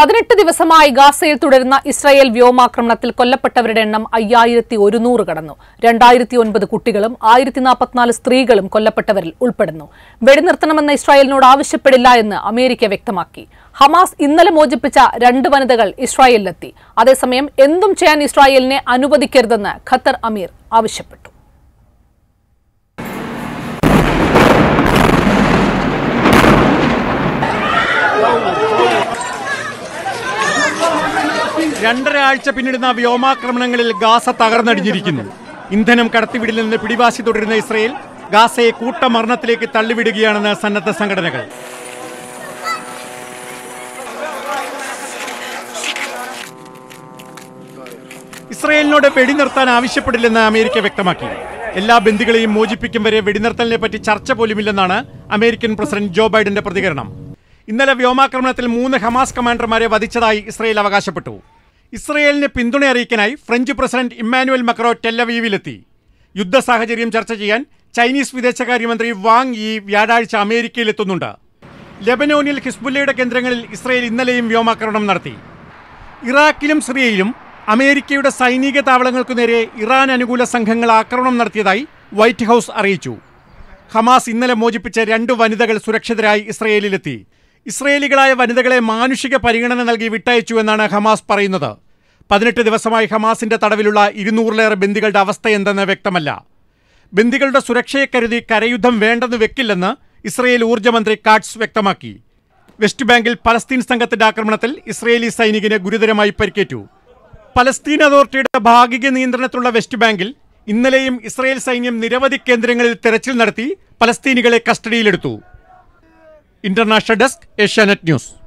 പതിനെട്ട് ദിവസമായി ഗാസയിൽ തുടരുന്ന ഇസ്രായേൽ വ്യോമാക്രമണത്തിൽ കൊല്ലപ്പെട്ടവരുടെ എണ്ണം അയ്യായിരത്തി ഒരുന്നൂറ് കടന്നു രണ്ടായിരത്തി ഒൻപത് കുട്ടികളും ആയിരത്തി നാൽപ്പത്തിനാല് സ്ത്രീകളും കൊല്ലപ്പെട്ടവരിൽ ഉൾപ്പെടുന്നു വെടിനിർത്തണമെന്ന് ഇസ്രായേലിനോട് ആവശ്യപ്പെടില്ല എന്ന് അമേരിക്ക വ്യക്തമാക്കി ഹമാസ് ഇന്നലെ മോചിപ്പിച്ച രണ്ട് വനിതകൾ ഇസ്രായേലിലെത്തി അതേസമയം എന്തും ചെയ്യാൻ ഇസ്രായേലിനെ അനുവദിക്കരുതെന്ന് ഖത്തർ അമീർ ആവശ്യപ്പെട്ടു രണ്ടര ആഴ്ച പിന്നിടുന്ന വ്യോമാക്രമണങ്ങളിൽ ഗാസ തകർന്നടിഞ്ഞിരിക്കുന്നു ഇന്ധനം കടത്തിവിടില്ലെന്ന് പിടിവാശി തുടരുന്ന ഇസ്രയേൽ ഗാസയെ കൂട്ടമരണത്തിലേക്ക് തള്ളിവിടുകയാണെന്ന് സന്നദ്ധ സംഘടനകൾ ഇസ്രയേലിനോട് വെടിനിർത്താൻ ആവശ്യപ്പെടില്ലെന്ന് അമേരിക്ക വ്യക്തമാക്കി എല്ലാ ബന്ദികളെയും മോചിപ്പിക്കും വരെ വെടിനിർത്തലിനെ പറ്റി ചർച്ച പോലുമില്ലെന്നാണ് അമേരിക്കൻ പ്രസിഡന്റ് ജോ ബൈഡന്റെ പ്രതികരണം ഇന്നലെ വ്യോമാക്രമണത്തിൽ മൂന്ന് ഹമാസ് കമാൻഡർമാരെ വധിച്ചതായി ഇസ്രയേൽ അവകാശപ്പെട്ടു ഇസ്രയേലിന് പിന്തുണ അറിയിക്കാനായി ഫ്രഞ്ച് പ്രസിഡന്റ് ഇമ്മാനുവൽ മക്രോ ടെല്ലവീവിലെത്തി യുദ്ധ സാഹചര്യം ചർച്ച ചെയ്യാൻ ചൈനീസ് വിദേശകാര്യമന്ത്രി വാങ് ഈ വ്യാഴാഴ്ച അമേരിക്കയിലെത്തുന്നുണ്ട് ലെബനോനിൽ ഹിസ്ബുല്ലയുടെ കേന്ദ്രങ്ങളിൽ ഇസ്രയേൽ ഇന്നലെയും വ്യോമാക്രമണം നടത്തി ഇറാഖിലും സിറിയയിലും അമേരിക്കയുടെ സൈനിക താവളങ്ങൾക്കു നേരെ ഇറാൻ അനുകൂല സംഘങ്ങൾ ആക്രമണം നടത്തിയതായി വൈറ്റ് ഹൗസ് അറിയിച്ചു ഹമാസ് ഇന്നലെ മോചിപ്പിച്ച രണ്ട് വനിതകൾ സുരക്ഷിതരായി ഇസ്രയേലിലെത്തി ഇസ്രയേലികളായ വനിതകളെ മാനുഷിക പരിഗണന നൽകി വിട്ടയച്ചു എന്നാണ് ഹമാസ് പറയുന്നത് പതിനെട്ട് ദിവസമായി ഹമാസിന്റെ തടവിലുള്ള ഇരുന്നൂറിലേറെ ബന്ദികളുടെ അവസ്ഥ എന്തെന്ന് വ്യക്തമല്ല ബന്ദികളുടെ സുരക്ഷയെ കരുതി കരയുദ്ധം വേണ്ടെന്ന് വെക്കില്ലെന്ന് ഇസ്രയേൽ ഊർജ്ജമന്ത്രി കാട്സ് വ്യക്തമാക്കി വെസ്റ്റ് ബാങ്കിൽ പലസ്തീൻ സംഘത്തിന്റെ ആക്രമണത്തിൽ ഇസ്രയേലി സൈനികന് ഗുരുതരമായി പരിക്കേറ്റു പലസ്തീൻ അതോറിറ്റിയുടെ ഭാഗിക നിയന്ത്രണത്തിലുള്ള വെസ്റ്റ് ബാങ്കിൽ ഇന്നലെയും ഇസ്രയേൽ സൈന്യം നിരവധി കേന്ദ്രങ്ങളിൽ തെരച്ചിൽ നടത്തി പലസ്തീനികളെ കസ്റ്റഡിയിലെടുത്തു ഇന്റർനാഷണൽ ഡെസ്ക് ഏഷ്യാനെറ്റ് ന്യൂസ്